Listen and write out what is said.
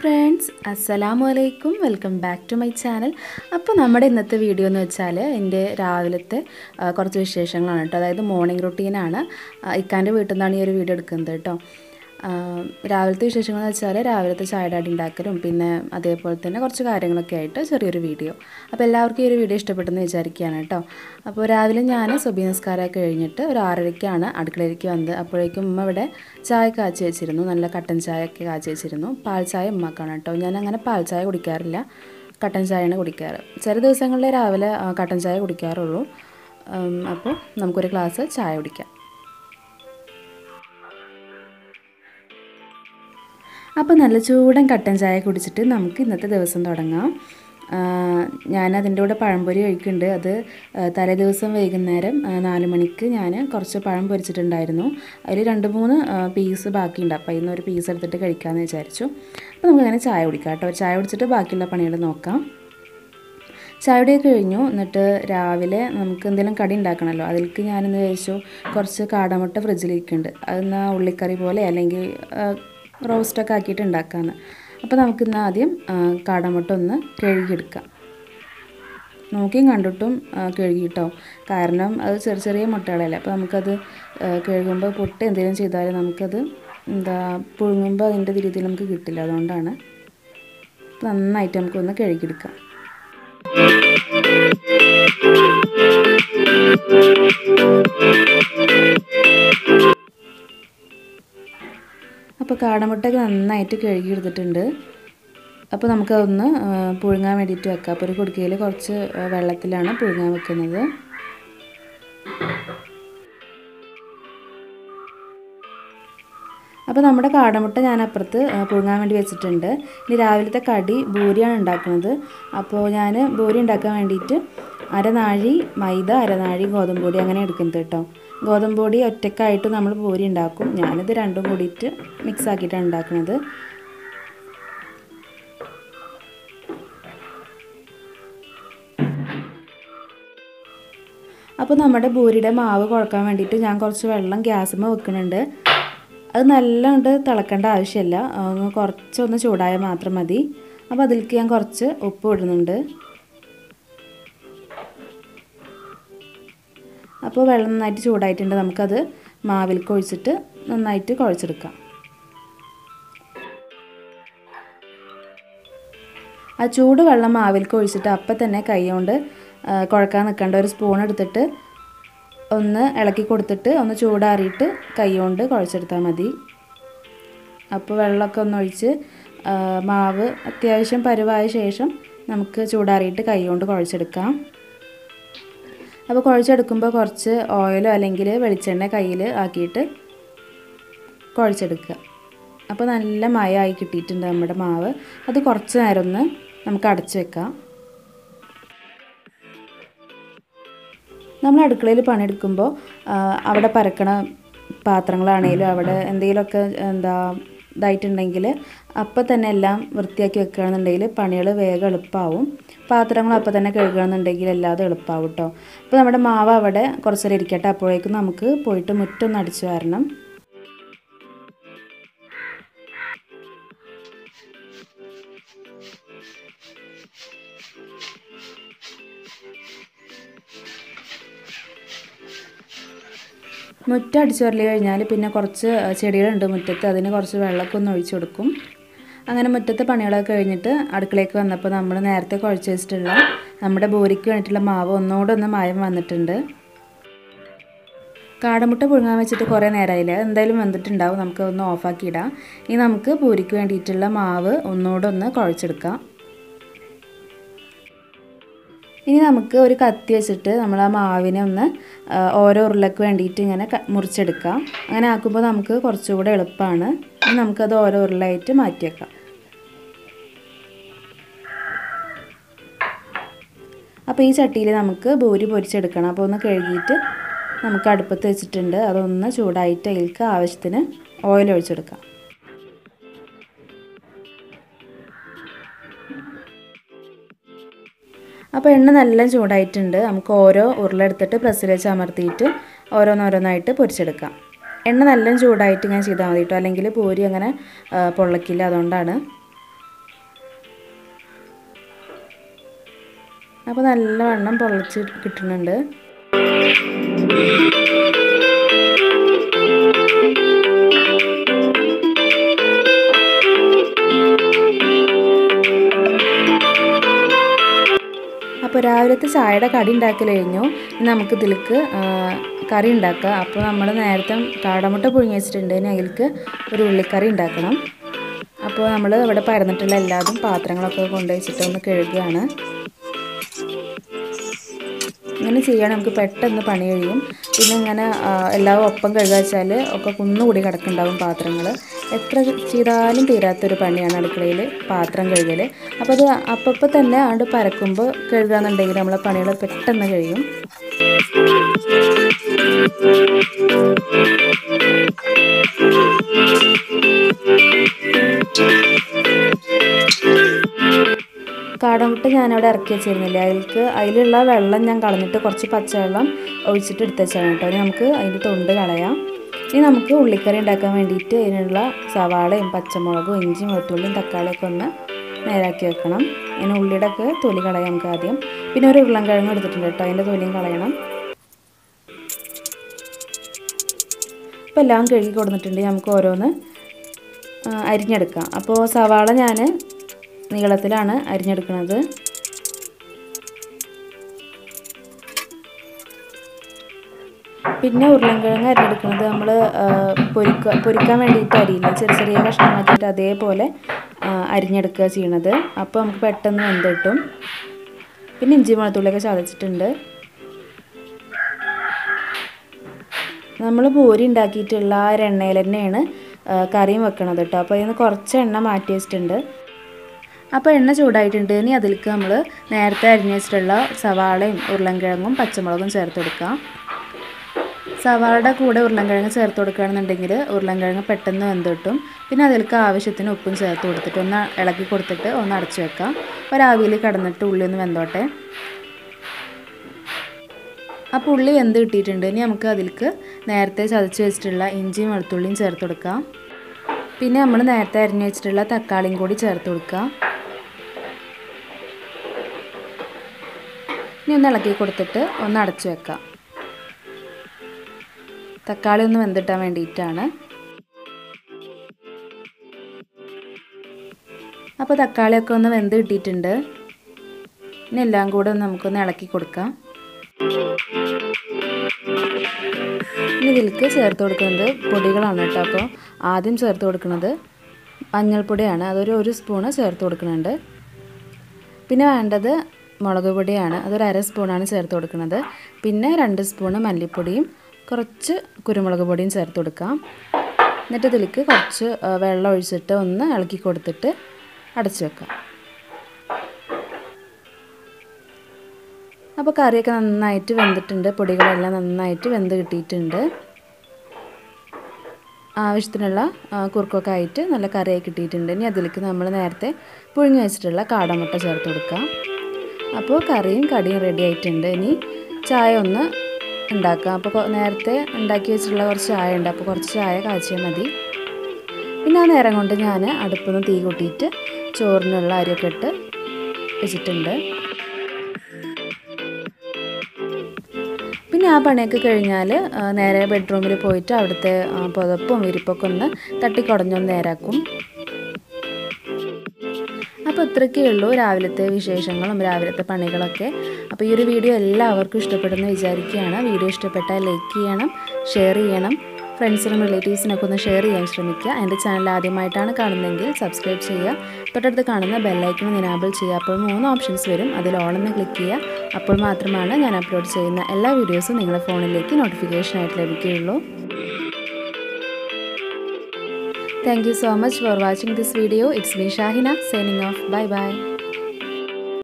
Friends അസ്സലാമു അലൈക്കും welcome back to my channel അപ്പോൾ നമ്മുടെ ഇന്നത്തെ വീഡിയോ എന്ന് വെച്ചാൽ എൻ്റെ രാവിലത്തെ ആ, കുറച്ച് വിശേഷങ്ങളാണ് കേട്ടോ അതായത് മോർണിംഗ് റുട്ടീനാണ് ഇക്കാൻ്റെ വീട്ടിൽ നിന്നാണ് ഈ ഒരു വീഡിയോ എടുക്കുന്നത് കേട്ടോ ആ, രാവിലത്തെ വിശേഷങ്ങൾ എന്ന് വെച്ചാൽ രാവിലത്തെ ചായടാടി ഉണ്ടാക്കലും പിന്നെ അതേപോലെ തന്നെ കുറച്ച് കാര്യങ്ങളൊക്കെ ആയിട്ട് ചെറിയൊരു വീഡിയോ അപ്പോൾ എല്ലാവർക്കും ഈ ഒരു വീഡിയോ ഇഷ്ടപ്പെട്ടെന്ന് വിചാരിക്കുകയാണ് കേട്ടോ അപ്പോൾ രാവിലെ ഞാൻ സുബി നിസ്കാരമൊക്കെ കഴിഞ്ഞിട്ട് ഒരു ആറരയ്ക്കാണ് അടുക്കളയിലേക്ക് വന്നത് അപ്പോഴേക്കും ഉമ്മ ഇവിടെ ചായ കാച്ചി വെച്ചിരുന്നു നല്ല കട്ടൻ ചായ ഒക്കെ കാച്ചി വെച്ചിരുന്നു പാൽ ചായ ഉമ്മാക്കാണ് കേട്ടോ ഞാൻ അങ്ങനെ പാൽ ചായ കുടിക്കാറില്ല കട്ടൻ ചായയാണ് കുടിക്കാറ് ചില ദിവസങ്ങളിൽ രാവിലെ ആ, കട്ടൻ ചായ കുടിക്കാറുള്ളൂ ഉം, അപ്പോൾ നമുക്കൊരു ഗ്ലാസ് ചായ കുടിക്കാം അപ്പോൾ നല്ല ചൂടൻ കട്ടൻ ചായ കുടിച്ചിട്ട് നമുക്ക് ഇന്നത്തെ ദിവസം തുടങ്ങാം ആ, ഞാൻ അതിൻ്റെ കൂടെ പഴംപൊരി കഴിക്കുന്നുണ്ട് അത് ആ, തലേ ദിവസം വൈകുന്നേരം ആ, നാല് മണിക്ക് ഞാൻ കുറച്ച് പഴം പൊരിച്ചിട്ടുണ്ടായിരുന്നു അതിൽ രണ്ട് മൂന്ന് ആ, പീസ് ബാക്കിയുണ്ട് അപ്പോൾ ഇന്ന് ഒരു പീസ് എടുത്തിട്ട് കഴിക്കാമെന്ന് വിചാരിച്ചു അപ്പോൾ നമുക്കങ്ങനെ ചായ കുടിക്കാം കേട്ടോ ചായ കുടിച്ചിട്ട് ബാക്കിയുള്ള പണികൾ നോക്കാം ചായയുടെയൊക്കെ കഴിഞ്ഞു എന്നിട്ട് രാവിലെ നമുക്ക് എന്തെങ്കിലും കടി ഉണ്ടാക്കണമല്ലോ അതിലേക്ക് ഞാനിന്ന് വിചാരിച്ചു കുറച്ച് കാടമുട്ട ഫ്രിഡ്ജിലിരിക്കുന്നുണ്ട് അതെന്നാ ഉള്ളിക്കറി പോലെ അല്ലെങ്കിൽ റോസ്റ്റൊക്കെ ആക്കിയിട്ട് ഉണ്ടാക്കാമെന്ന് അപ്പോൾ നമുക്കിന്ന് ആദ്യം ആ, കാടമുട്ട ഒന്ന് കഴുകിയെടുക്കാം നോക്കിയും കണ്ടിട്ടും ആ, കഴുകിട്ടോ കാരണം അത് ചെറിയ ചെറിയ മുട്ടകളല്ലേ അപ്പോൾ നമുക്കത് ആ, കഴുകുമ്പോൾ പൊട്ട് എന്തെങ്കിലും ചെയ്താൽ നമുക്കത് എന്താ പുഴുങ്ങുമ്പോൾ അതിൻ്റെ രീതിയിൽ നമുക്ക് കിട്ടില്ല അതുകൊണ്ടാണ് നന്നായിട്ട് നമുക്കൊന്ന് കഴുകിയെടുക്കാം അപ്പോൾ കാടമുട്ടയൊക്കെ നന്നായിട്ട് കഴുകി എടുത്തിട്ടുണ്ട് അപ്പോൾ നമുക്കതൊന്ന് ആ, പുഴുങ്ങാൻ വേണ്ടിയിട്ട് വെക്കാം അപ്പോൾ ഒരു കുടുക്കയിൽ കുറച്ച് ആ, വെള്ളത്തിലാണ് പുഴുങ്ങാൻ വെക്കുന്നത് അപ്പോൾ നമ്മുടെ കാടമുട്ട ഞാൻ അപ്പുറത്ത് ആ, പുഴുങ്ങാൻ വേണ്ടി വെച്ചിട്ടുണ്ട് ഇനി രാവിലത്തെ കടി ബൂരിയാണ് ഉണ്ടാക്കുന്നത് അപ്പോൾ ഞാൻ ബൂരി ഉണ്ടാക്കാൻ വേണ്ടിയിട്ട് അരനാഴി മൈദ അരനാഴി ഗോതമ്പ് പൊടി അങ്ങനെ എടുക്കുന്നത് കേട്ടോ ഗോതമ്പ് പൊടി ഒറ്റക്കായിട്ട് നമ്മൾ പൂരി ഉണ്ടാക്കും ഞാനിത് രണ്ടും കൂടിയിട്ട് മിക്സ് ആക്കിയിട്ടാണ് ഉണ്ടാക്കുന്നത് അപ്പോൾ നമ്മുടെ പൂരിയുടെ മാവ് കുഴക്കാൻ വേണ്ടിയിട്ട് ഞാൻ കുറച്ച് വെള്ളം ഗ്യാസുമ്മ വെക്കുന്നുണ്ട് അത് നല്ലോണ്ട് തിളക്കേണ്ട ആവശ്യമില്ല ഒന്ന് കുറച്ചൊന്ന് ചൂടായാൽ മാത്രം മതി അപ്പോൾ അതിലേക്ക് ഞാൻ കുറച്ച് ഉപ്പ് ഇടുന്നുണ്ട് അപ്പോൾ വെള്ളം നന്നായിട്ട് ചൂടായിട്ടുണ്ട് നമുക്കത് മാവിലേക്ക് ഒഴിച്ചിട്ട് നന്നായിട്ട് കുഴച്ചെടുക്കാം ആ ചൂട് വെള്ളം മാവിലേക്ക് ഒഴിച്ചിട്ട് അപ്പം തന്നെ കൈ കൊണ്ട് ആ, കുഴക്കാൻ നിൽക്കേണ്ട ഒരു സ്പൂൺ എടുത്തിട്ട് ഒന്ന് ഇളക്കി കൊടുത്തിട്ട് ഒന്ന് ചൂടാറിയിട്ട് കൈ കൊണ്ട് കുഴച്ചെടുത്താൽ മതി അപ്പോൾ വെള്ളമൊക്കെ ഒന്ന് ഒഴിച്ച് ആ, മാവ് അത്യാവശ്യം പരുവായ ശേഷം നമുക്ക് ചൂടാറിയിട്ട് കൈ കൊണ്ട് കുഴച്ചെടുക്കാം അപ്പോൾ കുഴച്ചെടുക്കുമ്പോൾ കുറച്ച് ഓയിലോ അല്ലെങ്കിൽ വെളിച്ചെണ്ണ കയ്യിൽ ആക്കിയിട്ട് കുഴച്ചെടുക്കുക അപ്പോൾ നല്ല മയമായി കിട്ടിയിട്ടുണ്ട് നമ്മുടെ മാവ് അത് കുറച്ച് നേരം ഒന്ന് നമുക്ക് അടച്ചു വെക്കാം നമ്മൾ അടുക്കളയിൽ പണിയെടുക്കുമ്പോൾ ആ, അവിടെ പരക്കണ പാത്രങ്ങളാണേലും അവിടെ എന്തെങ്കിലുമൊക്കെ എന്താ ഇതായിട്ടുണ്ടെങ്കിൽ അപ്പം തന്നെ എല്ലാം വൃത്തിയാക്കി വെക്കുകയാണെന്നുണ്ടെങ്കിൽ പണികൾ വേഗം എളുപ്പമാവും പാത്രങ്ങൾ അപ്പം തന്നെ കഴുകുകയാണെന്നുണ്ടെങ്കിൽ എല്ലാതും എളുപ്പമാവും കേട്ടോ അപ്പോൾ നമ്മുടെ മാവ് അവിടെ കുറച്ച് നേരം ഇരിക്കട്ടെ അപ്പോഴേക്കും നമുക്ക് പോയിട്ട് മുറ്റൊന്ന് അടിച്ചു വരണം മുറ്റം അടിച്ചു വരല് കഴിഞ്ഞാൽ പിന്നെ കുറച്ച് ചെടികളുണ്ട് മുറ്റത്ത് അതിന് കുറച്ച് വെള്ളമൊക്കെ ഒന്ന് ഒഴിച്ചു കൊടുക്കും അങ്ങനെ മുറ്റത്തെ പണികളൊക്കെ കഴിഞ്ഞിട്ട് അടുക്കളയ്ക്ക് വന്നപ്പോൾ നമ്മൾ നേരത്തെ കുഴച്ച് വെച്ചിട്ടുള്ള നമ്മുടെ ബോരിക്ക് വേണ്ടിയിട്ടുള്ള മാവ് ഒന്നുകൂടെ ഒന്ന് മയം വന്നിട്ടുണ്ട് കാടമുട്ട പുഴുങ്ങാൻ വെച്ചിട്ട് കുറേ നേരമായില്ല എന്തായാലും വന്നിട്ടുണ്ടാവും നമുക്ക് ഒന്ന് ഓഫാക്കി ഇടാം ഇനി നമുക്ക് പൂരിക്ക് വേണ്ടിയിട്ടുള്ള മാവ് ഒന്നുകൂടെ ഒന്ന് കുഴച്ചെടുക്കാം ഇനി നമുക്ക് ഒരു കത്തി വെച്ചിട്ട് നമ്മൾ ആ മാവിനെ ഒന്ന് ആ, ഓരോ ഉരുളക്ക് വേണ്ടിയിട്ട് ഇങ്ങനെ ക- മുറിച്ചെടുക്കാം അങ്ങനെ ആക്കുമ്പോൾ നമുക്ക് കുറച്ചുകൂടെ എളുപ്പമാണ് ഇനി നമുക്കത് ഓരോ ഉരുളായിട്ട് മാറ്റി വെക്കാം അപ്പോൾ ഈ ചട്ടിയിൽ നമുക്ക് ബൂരി പൊരിച്ചെടുക്കണം അപ്പോൾ ഒന്ന് കഴുകിയിട്ട് നമുക്ക് അടുപ്പത്ത് വെച്ചിട്ടുണ്ട് അതൊന്ന് ചൂടായിട്ട് അതിലേക്ക് ആവശ്യത്തിന് ഓയിൽ ഒഴിച്ചെടുക്കാം അപ്പോൾ എണ്ണ നല്ല ചൂടായിട്ടുണ്ട് നമുക്ക് ഓരോ ഉരുളെടുത്തിട്ട് പ്രസ്സിൽ വെച്ച് അമർത്തിയിട്ട് ഓരോന്നോരോന്നായിട്ട് പൊരിച്ചെടുക്കാം എണ്ണ നല്ല ചൂടായിട്ട് ഇങ്ങനെ ചെയ്താൽ മതി കേട്ടോ അല്ലെങ്കിൽ പൂരി അങ്ങനെ ആ, പൊള്ളക്കില്ല അതുകൊണ്ടാണ് അപ്പോൾ നല്ലവണ്ണം പൊള്ളിച്ച് കിട്ടുന്നുണ്ട് അപ്പോൾ രാവിലത്തെ ചായയുടെ കടി ഉണ്ടാക്കൽ കഴിഞ്ഞു ഇനി നമുക്ക് ഇതിലേക്ക് കറി ഉണ്ടാക്കുക അപ്പോൾ നമ്മൾ നേരത്തെ കാടമുട്ട പുഴുങ്ങി വെച്ചിട്ടുണ്ട് ഇനി അതിലേക്ക് ഒരു ഉള്ളിക്കറി ഉണ്ടാക്കണം അപ്പോൾ നമ്മൾ ഇവിടെ പരന്നിട്ടുള്ള എല്ലാതും പാത്രങ്ങളൊക്കെ കൊണ്ടുവച്ചിട്ട് ഒന്ന് കഴുകുകയാണ് ഇങ്ങനെ ചെയ്യുകയാണെങ്കിൽ നമുക്ക് പെട്ടെന്ന് പണി കഴിയും പിന്നെ ഇങ്ങനെ എല്ലാം ഒപ്പം കഴുകുക വെച്ചാൽ ഒക്കെ കുന്നുകൂടി കിടക്കുന്നുണ്ടാവും പാത്രങ്ങൾ എത്ര ചെയ്താലും തീരാത്തൊരു പണിയാണ് അടുക്കളയിൽ പാത്രം കഴുകൽ അപ്പോൾ അത് അപ്പപ്പോൾ തന്നെ ആണ്ട് പരക്കുമ്പോൾ കഴുകുകയെന്നുണ്ടെങ്കിൽ നമ്മളെ പണികൾ പെട്ടെന്ന് കഴിയും കാടമുട്ട ഞാനവിടെ ഇറക്കി വെച്ചിരുന്നില്ല അതിലേക്ക് അതിലുള്ള വെള്ളം ഞാൻ കളഞ്ഞിട്ട് കുറച്ച് പച്ചവെള്ളം ഒഴിച്ചിട്ട് എടുത്ത് വെച്ചാണ് കേട്ടോ ഇനി നമുക്ക് അതിൻ്റെ തൊണ്ട് കളയാം ഇനി നമുക്ക് ഉള്ളിക്കറി ഉണ്ടാക്കാൻ വേണ്ടിയിട്ട് അതിനുള്ള സവാളയും പച്ചമുളകും ഇഞ്ചിയും വെളുത്തുള്ളിയും തക്കാളിയൊക്കെ ഒന്ന് നേരാക്കി വെക്കണം അതിന് ഉള്ളിയുടെ ഒക്കെ തൊലി കളയാം നമുക്ക് ആദ്യം പിന്നെ ഒരു ഉരുളൻകിഴങ്ങ് എടുത്തിട്ടുണ്ട് കേട്ടോ അതിൻ്റെ തൊലിയും കളയണം അപ്പോൾ എല്ലാം കഴുകി കൊടുത്തിട്ടുണ്ട് നമുക്ക് ഓരോന്ന് അരിഞ്ഞെടുക്കാം അപ്പോൾ സവാള ഞാൻ നീളത്തിലാണ് അരിഞ്ഞെടുക്കുന്നത് പിന്നെ ഉരുളൻകിഴങ്ങ് അരിഞ്ഞെടുക്കുന്നത് നമ്മൾ പൊരിക്ക പൊരിക്കാൻ വേണ്ടിയിട്ട് അരിയില്ല ചെറിയ ചെറിയ കഷ്ണങ്ങളാക്കിയിട്ട് അതേപോലെ അരിഞ്ഞെടുക്കുക ചെയ്യണത് അപ്പോൾ നമുക്ക് പെട്ടെന്ന് വെന്ത് കിട്ടും പിന്നെ ഇഞ്ചി വെളുത്തുള്ളിയൊക്കെ ചതച്ചിട്ടുണ്ട് നമ്മൾ പൂരി ഉണ്ടാക്കിയിട്ടുള്ള ആ ഒരു എണ്ണയിൽ തന്നെയാണ് കറിയും വെക്കണത് കേട്ടോ അപ്പോൾ അതിന് കുറച്ച് എണ്ണ മാറ്റി വെച്ചിട്ടുണ്ട് അപ്പോൾ എണ്ണ ചൂടായിട്ടുണ്ട് ഇനി അതിലേക്ക് നമ്മൾ നേരത്തെ അരിഞ്ഞ് വെച്ചിട്ടുള്ള സവാളയും ഉരുളൻകിഴങ്ങും പച്ചമുളകും ചേർത്ത് കൊടുക്കാം സവാളയുടെ കൂടെ ഉരുളൻകിഴങ്ങ് ചേർത്ത് കൊടുക്കുകയാണെന്നുണ്ടെങ്കിൽ ഉരുളൻകിഴങ്ങ് പെട്ടെന്ന് വെന്ത് കിട്ടും പിന്നെ അതിലേക്ക് ആവശ്യത്തിന് ഉപ്പും ചേർത്ത് കൊടുത്തിട്ട് ഒന്ന് ഇളക്കി കൊടുത്തിട്ട് ഒന്ന് അടച്ചു വെക്കാം ഒരാവിയിൽ കടന്നിട്ട് ഉള്ളി ഒന്ന് വെന്തോട്ടെ അപ്പോൾ ഉള്ളി വെന്ത് കിട്ടിയിട്ടുണ്ട് ഇനി നമുക്ക് അതിലേക്ക് നേരത്തെ ചതച്ച് വെച്ചിട്ടുള്ള ഇഞ്ചിയും വെളുത്തുള്ളിയും ചേർത്ത് കൊടുക്കാം പിന്നെ നമ്മൾ നേരത്തെ അരിഞ്ഞ് വെച്ചിട്ടുള്ള തക്കാളിയും കൂടി ചേർത്ത് കൊടുക്കുക ഇനി ഒന്ന് ഇളക്കി കൊടുത്തിട്ട് ഒന്ന് അടച്ചു വെക്കാം തക്കാളി ഒന്ന് വെന്തിട്ടാൻ വേണ്ടിയിട്ടാണ് അപ്പോൾ തക്കാളിയൊക്കെ ഒന്ന് വെന്ത് കിട്ടിയിട്ടുണ്ട് ഇനി എല്ലാം കൂടെ ഒന്ന് നമുക്കൊന്ന് ഇളക്കി കൊടുക്കാം ഇനി ഇതിലേക്ക് ചേർത്ത് കൊടുക്കുന്നത് പൊടികളാണ് കേട്ടോ അപ്പോൾ ആദ്യം ചേർത്ത് കൊടുക്കുന്നത് മഞ്ഞൾപ്പൊടിയാണ് അതൊരു ഒരു സ്പൂണ് ചേർത്ത് കൊടുക്കുന്നുണ്ട് പിന്നെ വേണ്ടത് മുളക് പൊടിയാണ് അതൊരു അര സ്പൂണാണ് ചേർത്ത് കൊടുക്കുന്നത് പിന്നെ രണ്ട് സ്പൂണ് മല്ലിപ്പൊടിയും കുറച്ച് കുരുമുളക് പൊടിയും ചേർത്ത് കൊടുക്കാം എന്നിട്ട് ഇതിലേക്ക് കുറച്ച് വെള്ളം ഒഴിച്ചിട്ട് ഒന്ന് ഇളക്കി കൊടുത്തിട്ട് അടച്ചു വെക്കാം അപ്പോൾ കറിയൊക്കെ നന്നായിട്ട് വെന്തിട്ടുണ്ട് പൊടികളെല്ലാം നന്നായിട്ട് വെന്ത് കിട്ടിയിട്ടുണ്ട് ആവശ്യത്തിനുള്ള കുറുക്കൊക്കെ ആയിട്ട് നല്ല കറിയായി കിട്ടിയിട്ടുണ്ട് ഇനി അതിലേക്ക് നമ്മൾ നേരത്തെ പുഴുങ്ങി വെച്ചിട്ടുള്ള കാടമുട്ട ചേർത്ത് കൊടുക്കാം അപ്പോൾ കറിയും കടിയും റെഡി ആയിട്ടുണ്ട് ഇനി ചായ ഒന്ന് ഉണ്ടാക്കാം അപ്പോൾ നേരത്തെ ഉണ്ടാക്കി വെച്ചിട്ടുള്ള കുറച്ച് ചായ ഉണ്ട് അപ്പോൾ കുറച്ച് ചായ കാച്ചിയാൽ മതി പിന്നെ ആ നേരം കൊണ്ട് ഞാൻ അടുപ്പിൽ നിന്ന് തീ കൂട്ടിയിട്ട് ചോറിനുള്ള അരിയൊക്കെ ഇട്ട് വെച്ചിട്ടുണ്ട് പിന്നെ ആ പണിയൊക്കെ കഴിഞ്ഞാൽ നേരെ ബെഡ്റൂമിൽ പോയിട്ട് അവിടുത്തെ പുതപ്പും വിരിപ്പൊക്കെ ഒന്ന് തട്ടിക്കുടഞ്ഞൊന്ന് നേരാക്കും അപ്പോൾ ഇത്രയൊക്കെ ഉള്ളൂ രാവിലത്തെ വിശേഷങ്ങളും രാവിലത്തെ പണികളൊക്കെ അപ്പോൾ ഈ ഒരു വീഡിയോ എല്ലാവർക്കും ഇഷ്ടപ്പെടുമെന്ന് വിചാരിക്കുകയാണ് വീഡിയോ ഇഷ്ടപ്പെട്ടാൽ ലൈക്ക് ചെയ്യണം ഷെയർ ചെയ്യണം ഫ്രണ്ട്സിനും റിലേറ്റീവ്സിനൊക്കെ ഒന്ന് ഷെയർ ചെയ്യാൻ ശ്രമിക്കുക എൻ്റെ ചാനൽ ആദ്യമായിട്ടാണ് കാണുന്നതെങ്കിൽ സബ്സ്ക്രൈബ് ചെയ്യുക തൊട്ടടുത്ത് കാണുന്ന ബെല്ലൈക്കൺ എനാബിൾ ചെയ്യുക അപ്പോൾ മൂന്ന് ഓപ്ഷൻസ് വരും അതിൽ ഓളെന്ന് ക്ലിക്ക് ചെയ്യുക അപ്പോൾ മാത്രമാണ് ഞാൻ അപ്ലോഡ് ചെയ്യുന്ന എല്ലാ വീഡിയോസും നിങ്ങളുടെ ഫോണിലേക്ക് നോട്ടിഫിക്കേഷനായിട്ട് ലഭിക്കുകയുള്ളൂ Thank you so much for watching this video. It's me Shahina signing off. Bye bye.